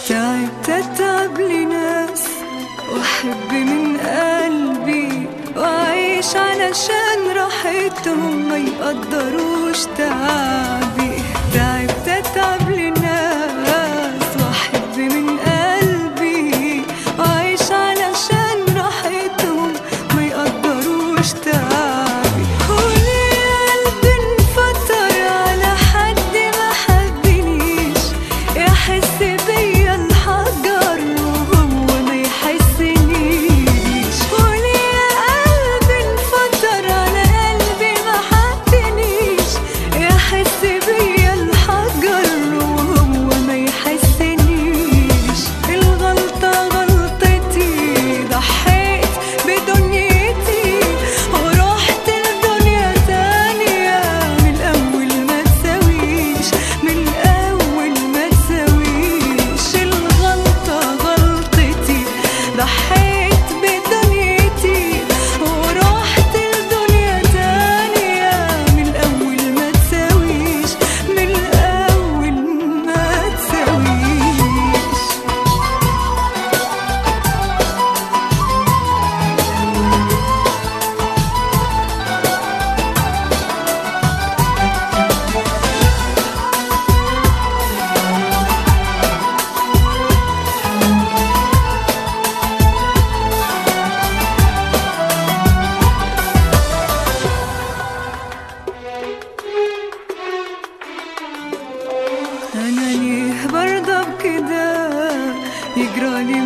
تعبت اتعب لناس واحب من قلبي واعيش علشان راحتهم ما يقدروش تعبي تعبت اتعب لناس واحب من قلبي واعيش علشان راحتهم ما يقدروش تعبي وليه قلبي انفطر على حد ما حبنيش يحس بيا الحجر وهو ما يحسنيش وليه قلبي انفطر على قلبي ما حبنيش يحس بيا الحجر وهو ما يحسنيش الغلطة غلطتي ضحيت بدنيتي ورحت لدنيا تانية من الأول ما تساويش من الأول ما تساويش الغلطة غلطتي ضحيت بدنيتي ورحت لدنيا تانية من الأول ما تساويش من الأول ما تساويش انا ليه برضى بكده يجرالي